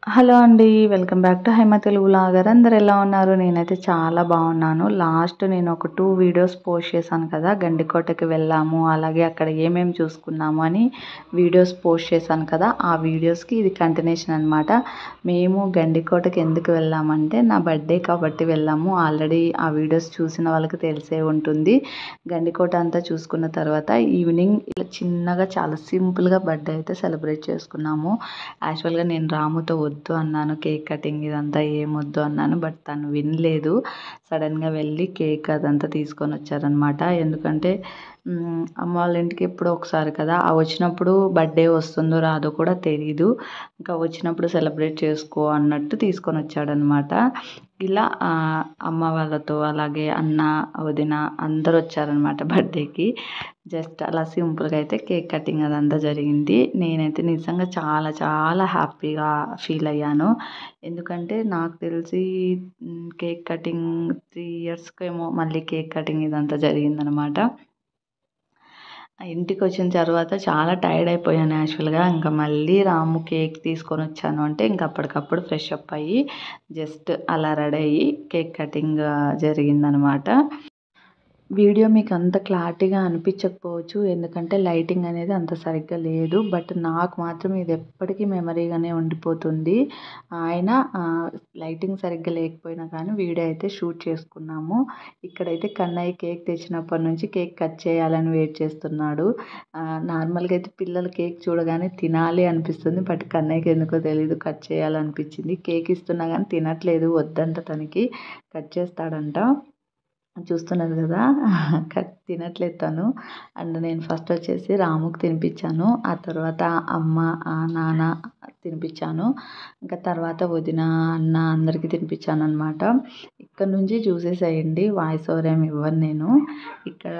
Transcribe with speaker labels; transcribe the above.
Speaker 1: hello అండి welcome back to Haima Telugu vlogger అందరు ఎలా ఉన్నారు నేనైతే చాలా బాగున్నాను లాస్ట్ నేను ఒక టూ వీడియోస్ పోస్ట్ చేశాను కదా గండికోటకి వెళ్ళాము అలాగే అక్కడ ఏమేమి చూసుకున్నాము అని వీడియోస్ పోస్ట్ చేశాను కదా ఆ వీడియోస్కి ఇది కంటిన్యూషన్ అనమాట మేము గండికోటకి ఎందుకు వెళ్ళామంటే నా బర్త్డే కాబట్టి వెళ్ళాము ఆల్రెడీ ఆ వీడియోస్ చూసిన వాళ్ళకి తెలిసే ఉంటుంది గండికోట అంతా చూసుకున్న తర్వాత ఈవినింగ్ ఇలా చిన్నగా చాలా సింపుల్గా బర్త్డే అయితే సెలబ్రేట్ చేసుకున్నాము యాక్చువల్గా నేను రాముతో వద్దు అన్నాను కేక్ కటింగ్ ఇదంతా ఏం వద్దు అన్నాను బట్ తను వినలేదు సడన్గా వెళ్ళి కేక్ అదంతా తీసుకొని వచ్చారనమాట ఎందుకంటే మ్, అమ్మ వాళ్ళ ఇంటికి ఎప్పుడో ఒకసారి కదా ఆ వచ్చినప్పుడు బర్త్డే వస్తుందో రాదో కూడా తెలీదు ఇంకా వచ్చినప్పుడు సెలబ్రేట్ చేసుకో అన్నట్టు తీసుకొని వచ్చాడనమాట ఇలా ఆ, అమ్మ వాళ్ళతో అలాగే అన్న వదిన అందరూ వచ్చారనమాట బర్త్డేకి జస్ట్ అలా సింపుల్గా అయితే కేక్ కటింగ్ అదంతా జరిగింది నేనైతే నిజంగా చాలా చాలా హ్యాపీగా ఫీల్ అయ్యాను ఎందుకంటే నాకు తెలిసి మ్, కేక్ కటింగ్ త్రీ ఇయర్స్కి ఏమో మళ్ళీ కేక్ కటింగ్ ఇదంతా జరిగిందనమాట ఇంటికి వచ్చిన తర్వాత చాలా టైర్డ్ అయిపోయాను యాక్చువల్గా ఇంకా మళ్ళీ రాము కేక్ తీసుకొని వచ్చాను అంటే ఇంకా అప్పటికప్పుడు ఫ్రెష్ అప్ అయ్యి జస్ట్ అలా రెడీ అయ్యి కేక్ కటింగ్ జరిగిందనమాట వీడియో మీకు అంత క్లారిటీగా అనిపించకపోవచ్చు ఎందుకంటే లైటింగ్ అనేది అంత సరిగ్గా లేదు బట్ నాకు మాత్రం ఇది ఎప్పటికీ మెమరీగానే ఉండిపోతుంది ఆయన ఆ, లైటింగ్ సరిగ్గా లేకపోయినా కానీ వీడియో అయితే షూట్ చేసుకున్నాము ఇక్కడైతే కన్నయ్య కేక్ తెచ్చినప్పటి నుంచి కేక్ కట్ చేయాలని వెయిట్ చేస్తున్నాడు ఆ, నార్మల్గా అయితే పిల్లలు కేక్ చూడగానే తినాలి అనిపిస్తుంది బట్ కన్నయ్యకి ఎందుకో తెలియదు కట్ చేయాలనిపించింది కేక్ ఇస్తున్నా కానీ తినట్లేదు వద్దంట తనకి కట్ చేస్తాడంట చూస్తున్నారు కదా కట్ తినట్లేదు తను అండ్ నేను ఫస్ట్ వచ్చేసి రాముకి తినిపించాను ఆ తర్వాత అమ్మ ఆ నాన్న తినిపించాను ఇంకా తర్వాత వదిన అన్న అందరికీ తినిపించాను అనమాట ఇక్కడ నుంచి చూసేసేయండి వాయిస్ ఓవర్ ఏమి ఇవ్వను నేను ఇక్కడ